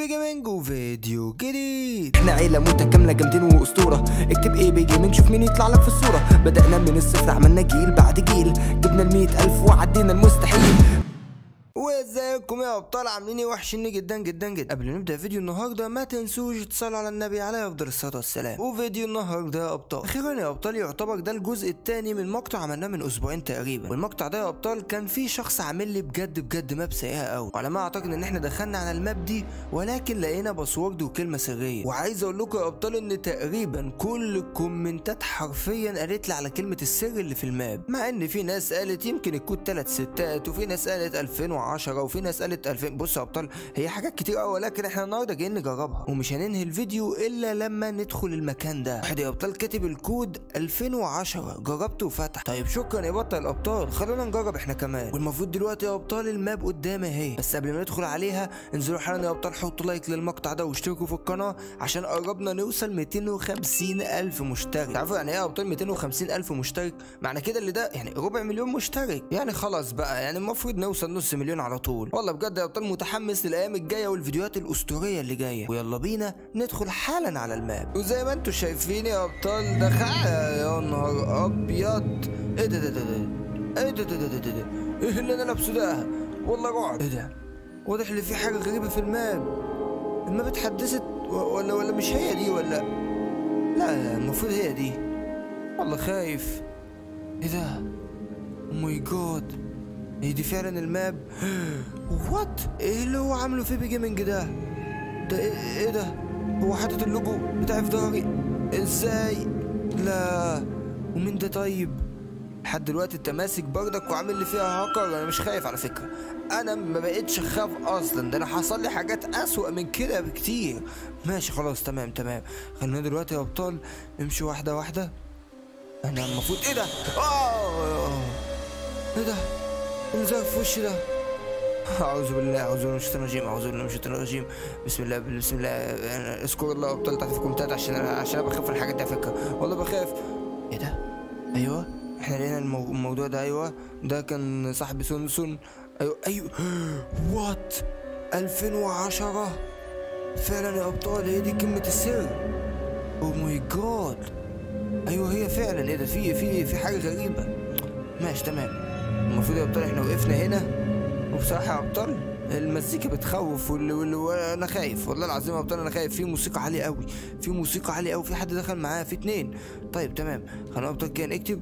بي جيمنج وفيديو جديد احنا عيلة متكاملة جامدين واسطورة اكتب ايه بيجي من شوف مين يطلع لك في الصورة بدأنا من الصفر عملنا جيل بعد جيل جبنا المية ألف وعدينا المستحيل وازيكم يا ابطال عاملين ايه وحشني جدا جدا جدا قبل ما نبدا فيديو النهارده ما تنسوش تصلوا على النبي عليه افضل الصلاه والسلام وفيديو النهارده يا ابطال اخيرا يا ابطال يعتبر ده الجزء الثاني من مقطع عملناه من اسبوعين تقريبا والمقطع ده يا ابطال كان فيه شخص عامل لي بجد بجد ماب سيئه قوي وعلى ما اعتقد ان احنا دخلنا على الماب دي ولكن لقينا باسورد وكلمه سريه وعايز اقول لكم يا ابطال ان تقريبا كل الكومنتات حرفيا قالت لي على كلمه السر اللي في الماب مع ان في ناس قالت يمكن الكود ثلاث ستات وفي ناس قالت 2010 وفي ناس قالت 2000 بصوا يا ابطال هي حاجات كتير قوي ولكن احنا النهارده جايين نجربها ومش هننهي الفيديو الا لما ندخل المكان ده واحد يا ابطال كاتب الكود 2010 جربته وفتح طيب شكرا يا بطل الابطال خلونا نجرب احنا كمان والمفروض دلوقتي يا ابطال الماب قدامي اهي بس قبل ما ندخل عليها انزلوا حالا يا ابطال حطوا لايك للمقطع ده واشتركوا في القناه عشان قربنا نوصل 250 الف مشترك تعرفوا يعني ايه يا ابطال 250 الف مشترك معنى كده اللي ده يعني ربع مليون مشترك يعني خلاص بقى يعني المفروض نوصل نص مليون على طول والله بجد يا ابطال متحمس للايام الجايه والفيديوهات الاسطوريه اللي جايه ويلا بينا ندخل حالا على الماب وزي ما انتم شايفين يا ابطال ده خ- يا نهار ابيض ايه ده ده ده ده ايه ده ده ده ده ده ده ايه اللي انا لابسه ده والله رعب ايه ده واضح ان في حاجه غريبه في الماب الماب اتحدثت و- ولا ولا مش هي دي ولا لا المفروض هي دي والله خايف ايه ده او ماي جاد هي دي فعلا الماب وات ايه اللي هو عامله في بي جيمنج ده ده ايه, إيه ده هو حاطط اللوجو بتاعي في ظهري ازاي لا ومين ده طيب لحد دلوقتي انت ماسك بردك وعامل لي فيها هاكر انا مش خايف على فكره انا ما بقتش اخاف اصلا ده انا حصل لي حاجات اسوأ من كده بكتير ماشي خلاص تمام تمام خلينا دلوقتي يا ابطال نمشي واحده واحده انا المفروض ايه ده اه ايه ده اللي زي في وشي ده أعوذ بالله أعوذ بالله من الشيطان الرجيم أعوذ بالله من الشيطان الرجيم بسم الله بسم الله أنا اذكر الله وابطال تحت في الكومنتات عشان أنا عشان أنا بخاف من الحاجات دي على فكرة والله بخاف إيه ده؟ أيوه إحنا لقينا المو... الموضوع ده أيوه ده كان صاحبي سونسون أيوه أيوه وات 2010 فعلا يا أبطال هي دي كلمة السر أو ماي جاد أيوه هي فعلا إيه ده في في في حاجة غريبة ماشي تمام المفروض يا ابطال احنا وقفنا هنا وبصراحه يا ابطال المزيكا بتخوف واللي واللي وانا خايف والله العظيم يا ابطال انا خايف في موسيقى عاليه قوي في موسيقى عاليه قوي في حد دخل معايا في اتنين طيب تمام خلينا يا ابطال كده نكتب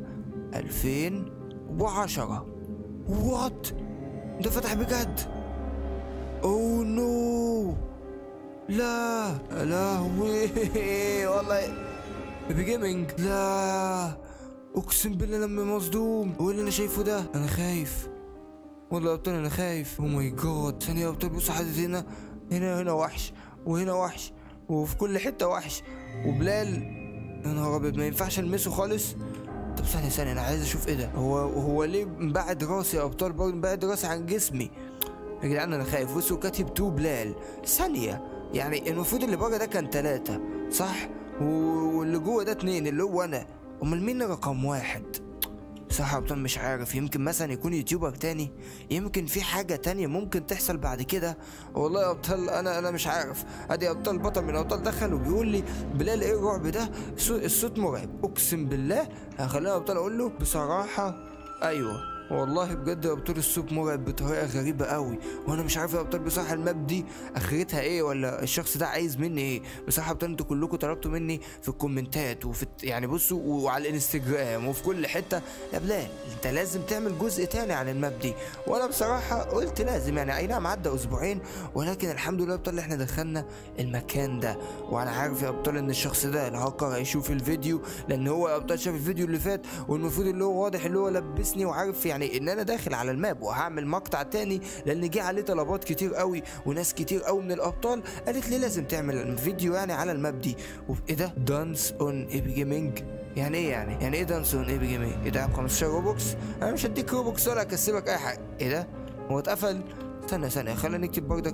2010 وات ده فتح بجد اوه نو لا يا لهوي والله بيبي جيمنج لا اقسم بالله لما مصدوم هو اللي انا شايفه ده انا خايف والله يا ابطال انا خايف او ماي جاد ثانيه يا ابطال بص حدد هنا هنا هنا وحش وهنا وحش وفي كل حته وحش وبلال يا نهار ابيض ما ينفعش المسه خالص طب ثانيه ثانيه انا عايز اشوف ايه ده هو هو ليه مبعد راسي يا ابطال برضه مبعد راسي عن جسمي يا جدعان انا خايف بصوا كاتب تو بلال ثانيه يعني المفروض اللي بره ده كان ثلاثة صح و- واللي جوه ده اتنين اللي هو انا امال مين رقم واحد صح يا ابطال مش عارف يمكن مثلا يكون يوتيوبر تاني يمكن في حاجة تانية ممكن تحصل بعد كده والله يا ابطال انا انا مش عارف ادي يا ابطال بطل من الابطال دخل وبيقول لي بلال ايه الرعب ده صو- الصوت مرعب اقسم بالله خلينا يا ابطال اقول له بصراحة ايوه والله بجد يا ابطال الصوت مرعب بطريقه غريبه قوي وانا مش عارف يا ابطال بصراحه الماب دي اخرتها ايه ولا الشخص ده عايز مني ايه بصراحه يا ابطال انتوا كلكم طلبتوا مني في الكومنتات وفي الت- يعني بصوا وعلى الانستجرام وفي كل حته يا بلال انت لازم تعمل جزء تاني عن الماب دي وانا بصراحه قلت لازم يعني اي نعم عدى اسبوعين ولكن الحمد لله يا ابطال احنا دخلنا المكان ده وانا عارف يا ابطال ان الشخص ده الهاكر هيشوف الفيديو لان هو يا ابطال شاف الفيديو اللي فات والمفروض اللي هو واضح اللي هو لبسني وعارف يعني ان انا داخل على الماب وهعمل مقطع تاني لان جه عليه طلبات كتير قوي وناس كتير قوي من الابطال قالت لي لازم تعمل فيديو يعني على الماب دي وايه ده دانس اون ايبي جيمنج يعني ايه يعني يعني ايه دانس اون ايبي جيمنج ايه ده ب 15 روبوكس انا مش هديك روبوكس ولا اكسبك اي حاجه ايه ده هو اتقفل استنى ثانيه خلينا نكتب بردك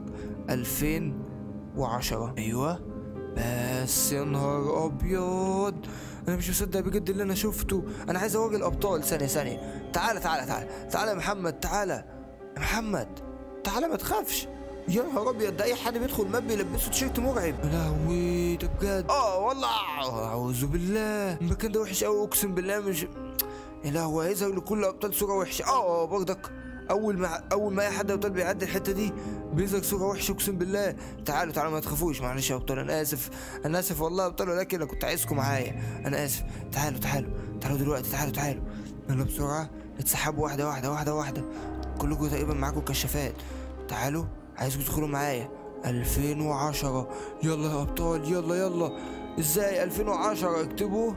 2010 ايوه بس يا نهار ابيض انا مش مصدق بجد اللي انا شفته انا عايز اواجه الابطال ثانيه ثانيه تعالى تعالى تعالى تعالى يا محمد تعالى يا محمد تعالى ما تخافش يا نهار ابيض ده اي حد بيدخل ماب بيلبسه تيشيرت مرعب يا لهوي ده بجد اه والله اعوذ بالله المكان ده وحش قوي اقسم بالله مش يا لهوي هيظهر لكل ابطال صوره وحشه اه برضك اول ما اول ما اي حد ابطال بيعدي الحته دي بيظهر صوره وحشه اقسم بالله تعالوا تعالوا ما تخافوش معلش يا ابطال انا اسف انا اسف والله يا ابطال ولكن انا كنت عايزكم معايا انا اسف تعالوا تعالوا تعالوا دلوقتي تعالوا تعالوا يلا بسرعه اتسحبوا واحده واحده واحده واحده كلكم تقريبا معاكم كشافات تعالوا عايزكم تدخلوا معايا 2010 يلا يا ابطال يلا يلا ازاي 2010 اكتبوا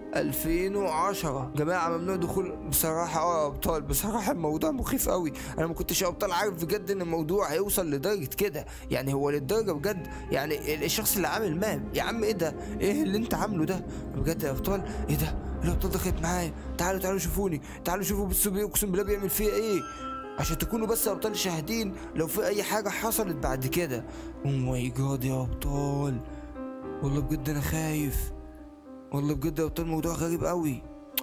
2010 جماعة ممنوع دخول بصراحة اه يا ابطال بصراحة الموضوع مخيف قوي انا ما كنتش يا ابطال عارف بجد ان الموضوع هيوصل لدرجة كده يعني هو للدرجة بجد يعني ال- الشخص اللي عامل ماب يا عم ايه ده ايه اللي انت عامله ده بجد يا ابطال ايه ده الابطال دخلت معايا تعالوا تعالوا شوفوني تعالوا شوفوا بص بي- اقسم بالله بيعمل فيها ايه عشان تكونوا بس يا ابطال شاهدين لو في اي حاجة حصلت بعد كده او ماي جاد يا ابطال والله بجد انا خايف والله بجد يا ابطال الموضوع غريب قوي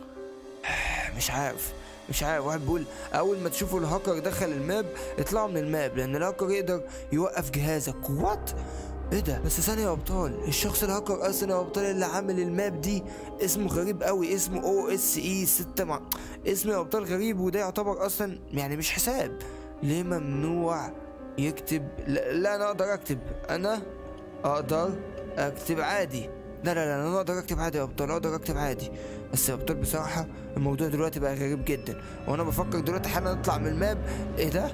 مش عارف مش عارف واحد بيقول اول ما تشوفوا الهاكر دخل الماب اطلعوا من الماب لان الهاكر يقدر يوقف جهازك وات ايه ده بس ثانية يا ابطال الشخص الهاكر اصلا يا ابطال اللي عامل الماب دي اسمه غريب قوي اسمه او اس اي 6 مع اسمه يا ابطال غريب وده يعتبر اصلا يعني مش حساب ليه ممنوع يكتب لا, لا انا اقدر اكتب انا اقدر اكتب عادي لا لا لا انا اقدر اكتب عادي يا ابطال اقدر اكتب عادي بس يا ابطال بصراحه الموضوع دلوقتي بقى غريب جدا وانا بفكر دلوقتي حالا اطلع من الماب ايه ده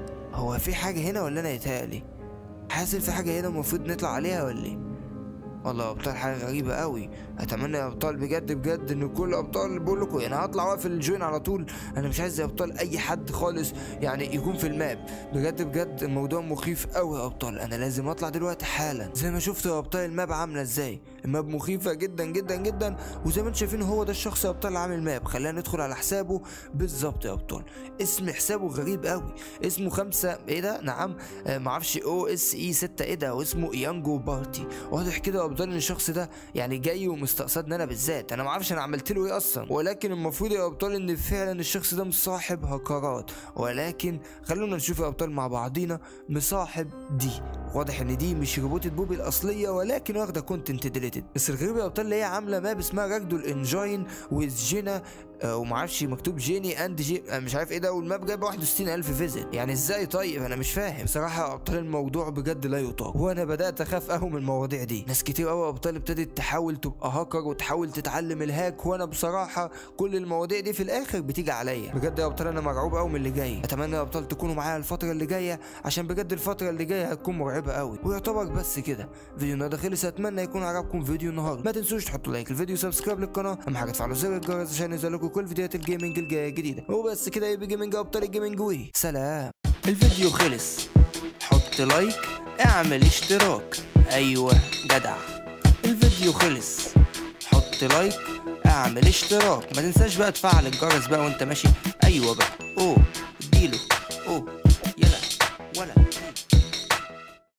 هو في حاجه هنا ولا انا يتهيألي حاسس في حاجه هنا المفروض نطلع عليها ولا ايه والله يا ابطال حاجه غريبه قوي اتمنى يا ابطال بجد بجد ان كل ابطال بقول لكم يعني هطلع واقفل الجوين على طول انا مش عايز يا ابطال اي حد خالص يعني يكون في الماب بجد بجد الموضوع مخيف قوي يا ابطال انا لازم اطلع دلوقتي حالا زي ما شفتوا يا ابطال الماب عامله ازاي الماب مخيفه جدا جدا جدا وزي ما انتم شايفين هو ده الشخص يا ابطال اللي عامل ماب خلينا ندخل على حسابه بالظبط يا ابطال اسم حسابه غريب قوي اسمه خمسة ايه ده نعم آه معرفش او اس اي 6 ايه ده واسمه يانجو بارتي واضح كده يا ابطال ان الشخص ده يعني جاي ومستقصدني انا بالذات انا معرفش انا عملت له ايه اصلا ولكن المفروض يا ابطال ان فعلا الشخص ده مصاحب هكرات ولكن خلونا نشوف يا ابطال مع بعضينا مصاحب دي واضح ان دي مش روبوتة بوبي الاصليه ولكن واخده كونتنت ديليتد بس الغريب يا ابطال اللي هي عامله ماب اسمها راجدول انجاين ويز جينا آه، ومعرفش مكتوب جيني اند جي آه، مش عارف ايه ده والماب جايبه 61000 فيزيت يعني ازاي طيب انا مش فاهم بصراحه يا ابطال الموضوع بجد لا يطاق وانا بدات اخاف قوي من المواضيع دي ناس كتير قوي يا ابطال ابتدت تحاول تبقى هاكر وتحاول تتعلم الهاك وانا بصراحه كل المواضيع دي في الاخر بتيجي عليا بجد يا ابطال انا مرعوب قوي من اللي جاي اتمنى يا ابطال تكونوا معايا الفتره اللي جايه عشان بجد الفتره اللي جايه هتكون مرعبه قوي ويعتبر بس كده فيديو النهارده خلص اتمنى يكون عجبكم فيديو النهارده ما تنسوش تحطوا لايك الفيديو سبسكرايب للقناه اهم حاجه تفعلوا زر الجرس عشان ينزل كل فيديوهات الجيمنج الجايه الجديده وبس كده يبقى جيمنج ابطال الجيمنج وي سلام الفيديو خلص حط لايك اعمل اشتراك ايوه جدع الفيديو خلص حط لايك اعمل اشتراك ما تنساش بقى تفعل الجرس بقى وانت ماشي ايوه بقى اوه اديله اوه